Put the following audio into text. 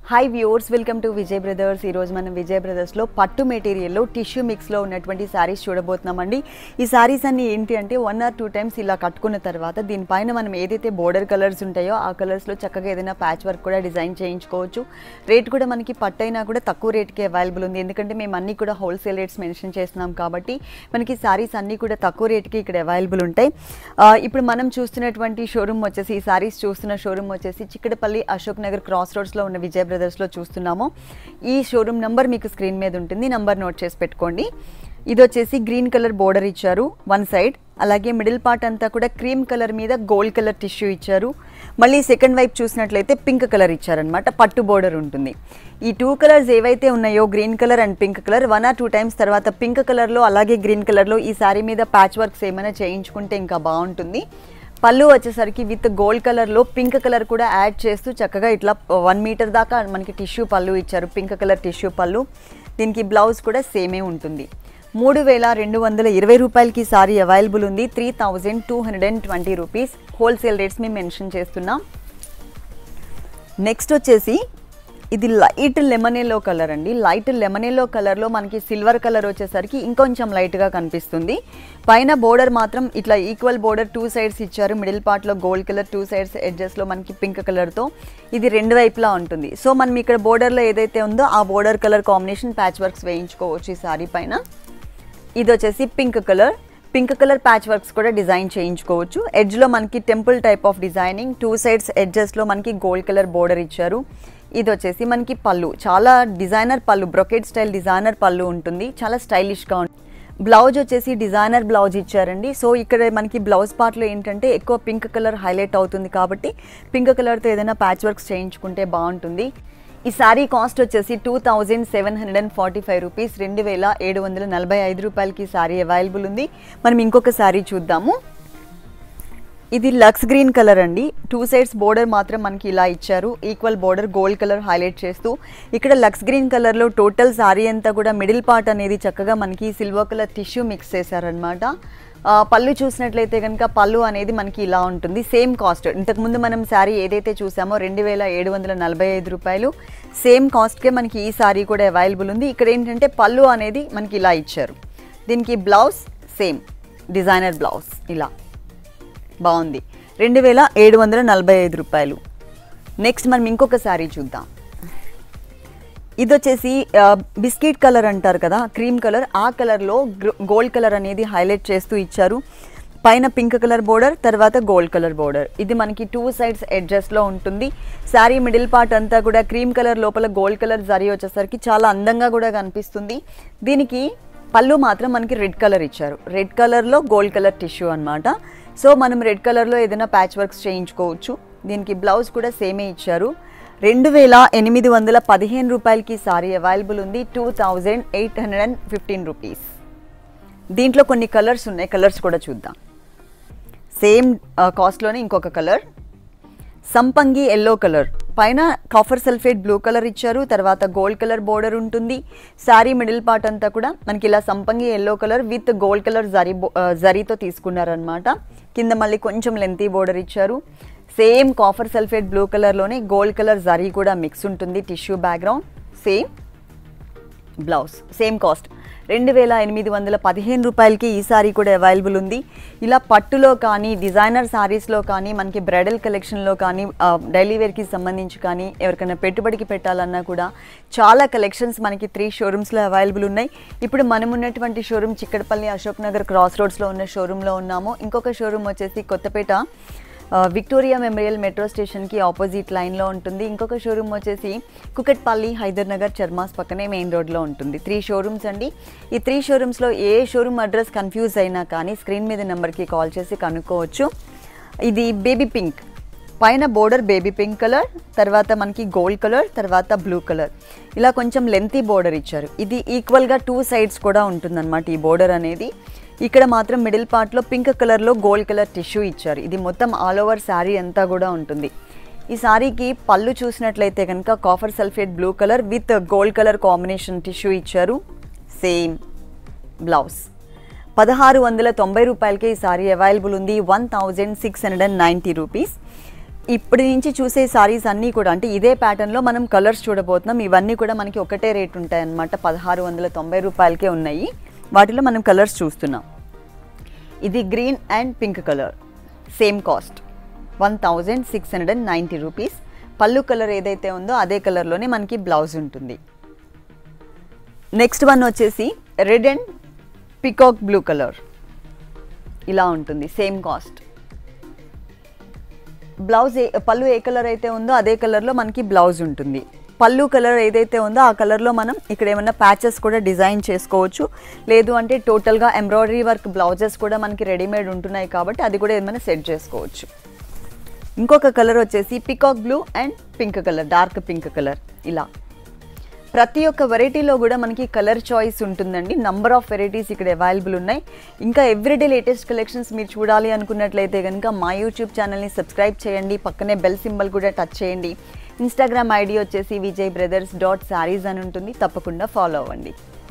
hi viewers welcome to Vijay brothers ఈరోజు మనం విజయ్ బ్రదర్స్లో పట్టు మెటీరియల్లో టిష్యూ మిక్స్లో ఉన్నటువంటి శారీస్ చూడబోతున్నామండి ఈ శారీస్ అన్ని ఏంటి అంటే వన్ ఆర్ టూ టైమ్స్ ఇలా కట్టుకున్న తర్వాత దీనిపైన మనం ఏదైతే బోర్డర్ కలర్స్ ఉంటాయో ఆ కలర్స్లో చక్కగా ఏదైనా ప్యాచ్ వర్క్ కూడా డిజైన్ చేయించుకోవచ్చు రేట్ కూడా మనకి పట్టు అయినా కూడా తక్కువ రేట్కి అవైలబుల్ ఉంది ఎందుకంటే మేము అన్ని కూడా హోల్సేల్ రేట్స్ మెన్షన్ చేస్తున్నాం కాబట్టి మనకి శారీస్ అన్నీ కూడా తక్కువ రేట్కి ఇక్కడ అవైలబుల్ ఉంటాయి ఆ, ఇప్పుడు మనం చూస్తున్నటువంటి షోరూమ్ వచ్చేసి ఈ శారీస్ చూస్తున్న షోరూమ్ వచ్చేసి చిక్కడపల్లి అశోక్ నగర్ క్రాస్ రోడ్స్లో ఉన్న విజయ్ బ్రదర్స్లో చూస్తున్నాము ఈ షోరూమ్ నంబర్ మీకు స్క్రీన్ మీద ఉంటుంది నంబర్ నోట్ చేసి పెట్టుకోండి ఇది వచ్చేసి గ్రీన్ కలర్ బోర్డర్ ఇచ్చారు వన్ సైడ్ అలాగే మిడిల్ పార్ట్ అంతా కూడా క్రీమ్ కలర్ మీద గోల్డ్ కలర్ టిష్యూ ఇచ్చారు మళ్ళీ సెకండ్ వైపు చూసినట్లయితే పింక్ కలర్ ఇచ్చారనమాట పట్టు బోర్డర్ ఉంటుంది ఈ టూ కలర్స్ ఏవైతే ఉన్నాయో green colour and pink colour one or two times తర్వాత పింక్ కలర్లో అలాగే గ్రీన్ కలర్లో ఈ శారీ మీద ప్యాచ్ వర్క్స్ ఏమైనా చేయించుకుంటే ఇంకా బాగుంటుంది పళ్ళు వచ్చేసరికి విత్ గోల్డ్ కలర్లో పింక్ కలర్ కూడా యాడ్ చేస్తూ చక్కగా ఇట్లా వన్ మీటర్ దాకా మనకి టిష్యూ పళ్ళు ఇచ్చారు పింక్ కలర్ టిష్యూ పళ్ళు దీనికి బ్లౌజ్ కూడా సేమే ఉంటుంది మూడు వేల రెండు వందల ఇరవై రూపాయలకి సారీ అవైలబుల్ ఉంది three thousand two hundred and twenty rupees wholesale rates మేము మెన్షన్ చేస్తున్నాం నెక్స్ట్ వచ్చేసి ఇది లైట్ లెమనేలో కలర్ అండి లైట్ లెమనేలో కలర్లో మనకి సిల్వర్ కలర్ వచ్చేసరికి ఇంకొంచెం లైట్గా కనిపిస్తుంది పైన బోర్డర్ మాత్రం ఇట్లా ఈక్వల్ బోర్డర్ టూ సైడ్స్ ఇచ్చారు మిడిల్ పార్ట్లో గోల్డ్ కలర్ టూ సైడ్స్ ఎడ్జెస్లో మనకి పింక్ కలర్తో ఇది రెండు వైపులా ఉంటుంది సో మనం ఇక్కడ బోర్డర్లో ఏదైతే ఉందో ఆ border colour combination patch works వేయించుకోవచ్చు ఈ సారీ పైన ఇది వచ్చేసి pink colour pink colour patch works కూడా డిజైన్ చేయించుకోవచ్చు ఎడ్జ్లో మనకి temple type of designing two sides ఎడ్జెస్లో మనకి గోల్డ్ కలర్ బోర్డర్ ఇచ్చారు ఇది వచ్చేసి మనకి పళ్ళు చాలా డిజైనర్ పళ్ళు బ్రొకెట్ స్టైల్ డిజైనర్ పళ్ళు ఉంటుంది చాలా స్టైలిష్గా ఉంటుంది బ్లౌజ్ వచ్చేసి డిజైనర్ బ్లౌజ్ ఇచ్చారండి సో ఇక్కడ మనకి బ్లౌజ్ పార్ట్లో ఏంటంటే ఎక్కువ పింక్ కలర్ హైలైట్ అవుతుంది కాబట్టి పింక్ కలర్తో ఏదైనా ప్యాచ్ వర్క్స్ చేయించుకుంటే బాగుంటుంది ఈ సారీ కాస్ట్ వచ్చేసి two thousand seven hundred and forty five rupees రెండు వేల ఏడు వందల నలభై ఐదు రూపాయలకి సారీ అవైలబుల్ ఉంది మనం ఇంకొక సారీ చూద్దాము ఇది లక్స్ గ్రీన్ కలర్ అండి టూ సైడ్స్ బోర్డర్ మాత్రం మనకి ఇలా ఇచ్చారు equal border gold colour highlight చేస్తూ ఇక్కడ లక్స్ గ్రీన్ కలర్లో టోటల్ సారీ అంతా కూడా మిడిల్ పార్ట్ అనేది చక్కగా మనకి సిల్వర్ కలర్ టిష్యూ మిక్స్ చేశారనమాట ఆ, పళ్ళు చూసినట్లయితే కనుక పళ్ళు అనేది మనకి ఇలా ఉంటుంది సేమ్ కాస్ట్ ఇంతకుముందు మనం శారీ ఏదైతే చూసామో రెండు వేల ఏడు వందల నలభై ఐదు రూపాయలు సేమ్ కాస్ట్కే మనకి ఈ శారీ కూడా అవైలబుల్ ఉంది ఇక్కడ ఏంటంటే పళ్ళు అనేది మనకి ఇలా ఇచ్చారు దీనికి బ్లౌజ్ సేమ్ డిజైనర్ బ్లౌజ్ ఇలా బాగుంది రెండు వేల ఏడు వందల నలభై ఐదు రూపాయలు నెక్స్ట్ మనం ఇంకొక శారీ చూద్దాం ఇది వచ్చేసి ఆ, బిస్కెట్ కలర్ అంటారు కదా క్రీమ్ కలర్ ఆ కలర్లో గ్ర- గోల్డ్ కలర్ అనేది హైలైట్ చేస్తూ ఇచ్చారు పైన పింక్ కలర్ బోర్డర్ తర్వాత గోల్డ్ కలర్ బోర్డర్ ఇది మనకి టూ సైడ్స్ ఎడ్జెస్లో ఉంటుంది శారీ మిడిల్ పార్ట్ అంతా కూడా క్రీమ్ కలర్ లోపల గోల్డ్ కలర్ జరీ వచ్చేసరికి చాలా అందంగా కూడా కనిపిస్తుంది దీనికి పళ్ళు మాత్రం మనకి రెడ్ కలర్ ఇచ్చారు రెడ్ కలర్లో గోల్డ్ కలర్ టిష్యూ అన్నమాట సో మనం రెడ్ కలర్లో ఏదైనా ప్యాచ్ వర్క్స్ చేయించుకోవచ్చు దీనికి బ్లౌజ్ కూడా సేమే ఇచ్చారు రెండు వేల ఎనిమిది వందల పదిహేను రూపాయలకి సారీ అవైలబుల్ ఉంది two thousand eight hundred and fifteen rupees దీంట్లో కొన్ని కలర్స్ ఉన్నాయి కలర్స్ కూడా చూద్దాం సేమ్ కాస్ట్లోనే ఇంకొక కలర్ సంపంగి ఎల్లో కలర్ పైన కాఫర్ సల్ఫేట్ బ్లూ కలర్ ఇచ్చారు తర్వాత గోల్డ్ కలర్ బోర్డర్ ఉంటుంది శారీ మిడిల్ పార్ట్ అంతా కూడా మనకి ఇలా సంపంగి yellow colour with gold colour zari బో- ఆ, జరీతో తీసుకున్నారనమాట కింద మళ్ళీ కొంచెం లెంతీ బోర్డర్ ఇచ్చారు సేమ్ కాఫర్ సల్ఫేట్ బ్లూ కలర్లోనే గోల్డ్ కలర్ జరీ కూడా మిక్స్ ఉంటుంది tissue background same blouse same cost రెండు వేల ఎనిమిది వందల పదిహేను రూపాయలకి ఈ సారీ కూడా అవైలబుల్ ఉంది ఇలా పట్టులో కానీ డిజైనర్ సారీస్లో కానీ మనకి బ్రైడల్ కలెక్షన్లో కానీ ఆ, డైలీ వేర్కి సంబంధించి కానీ ఎవరికైనా పెట్టుబడికి పెట్టాలన్నా కూడా చాలా కలెక్షన్స్ మనకి త్రీ షోరూమ్స్లో అవైలబుల్ ఉన్నాయి ఇప్పుడు మనం ఉన్నటువంటి షోరూమ్ చిక్కడపల్లి అశోక్ నగర్ క్రాస్ రోడ్స్లో ఉన్న షోరూంలో ఉన్నాము ఇంకొక షోరూమ్ వచ్చేసి కొత్తపేట ఆ, విక్టోరియా మెమోరియల్ మెట్రో స్టేషన్కి ఆపోజిట్ లైన్లో ఉంటుంది ఇంకొక షోరూమ్ వచ్చేసి కుకట్పల్లి హైదర్ నగర్ చర్మాస్ పక్కనే మెయిన్ రోడ్లో ఉంటుంది త్రీ షోరూమ్స్ అండి ఈ త్రీ షోరూమ్స్లో ఏ షోరూమ్ అడ్రస్ కన్ఫ్యూజ్ అయినా కానీ స్క్రీన్ మీద నెంబర్కి కాల్ చేసి కనుక్కోవచ్చు ఇది బేబీ పింక్ పైన బోర్డర్ బేబీ పింక్ కలర్ తర్వాత మనకి గోల్డ్ కలర్ తర్వాత బ్లూ కలర్ ఇలా కొంచెం లెంతీ బోర్డర్ ఇచ్చారు ఇది ఈక్వల్గా టూ సైడ్స్ కూడా ఉంటుందన్నమాట ఈ బోర్డర్ అనేది ఇక్కడ మాత్రం మిడిల్ పార్ట్లో పింక్ కలర్లో గోల్డ్ కలర్ టిష్యూ ఇచ్చారు ఇది మొత్తం ఆల్ ఓవర్ శారీ అంతా కూడా ఉంటుంది ఈ సారీకి పళ్ళు చూసినట్లయితే కనుక copper sulphate blue colour with gold colour combination tissue ఇచ్చారు సేమ్ బ్లౌజ్ పదహారు వందల తొంభై రూపాయలకే ఈ సారీ అవైలబుల్ ఉంది one thousand six hundred and ninety rupees ఇప్పటి నుంచి చూసే సారీస్ అన్నీ కూడా అంటే ఇదే ప్యాటర్న్లో మనం కలర్స్ చూడబోతున్నాం ఇవన్నీ కూడా మనకి ఒకటే రేట్ ఉంటాయి అన్నమాట పదహారు వందల తొంభై రూపాయలకే ఉన్నాయి వాటిలో మనం కలర్స్ చూస్తున్నాం ఇది green and pink colour same cost one thousand six hundred and ninety rupees పళ్ళు కలర్ ఏదైతే ఉందో అదే కలర్లోనే మనకి బ్లౌజ్ ఉంటుంది నెక్స్ట్ వన్ వచ్చేసి red and peacock blue colour ఇలా ఉంటుంది సేమ్ కాస్ట్ బ్లౌజ్ ఏ పళ్ళు ఏ కలర్ అయితే ఉందో అదే కలర్లో మనకి బ్లౌజ్ ఉంటుంది పళ్ళు కలర్ ఏదైతే ఉందో ఆ కలర్లో మనం ఇక్కడ ఏమైనా ప్యాచెస్ కూడా డిజైన్ చేసుకోవచ్చు లేదు అంటే టోటల్గా ఎంబ్రాయిడరీ వర్క్ బ్లౌజెస్ కూడా మనకి రెడీమేడ్ ఉంటున్నాయి కాబట్టి అది కూడా ఏమైనా సెట్ చేసుకోవచ్చు ఇంకొక కలర్ వచ్చేసి peacock blue and pink colour dark pink colour ఇలా ప్రతి ఒక్క వెరైటీలో కూడా మనకి కలర్ చాయిస్ ఉంటుందండి నంబర్ ఆఫ్ వెరైటీస్ ఇక్కడ అవైలబుల్ ఉన్నాయి ఇంకా ఎవ్రీడే లేటెస్ట్ కలెక్షన్స్ మీరు చూడాలి అనుకున్నట్లయితే కనుక మా యూట్యూబ్ ఛానల్ని సబ్స్క్రైబ్ చేయండి పక్కనే బెల్ సింబల్ కూడా టచ్ చేయండి ఇన్స్టాగ్రామ్ ఐడి వచ్చేసి విజయ్ బ్రదర్స్ డాట్ శారీస్ అని ఉంటుంది తప్పకుండా ఫాలో అవ్వండి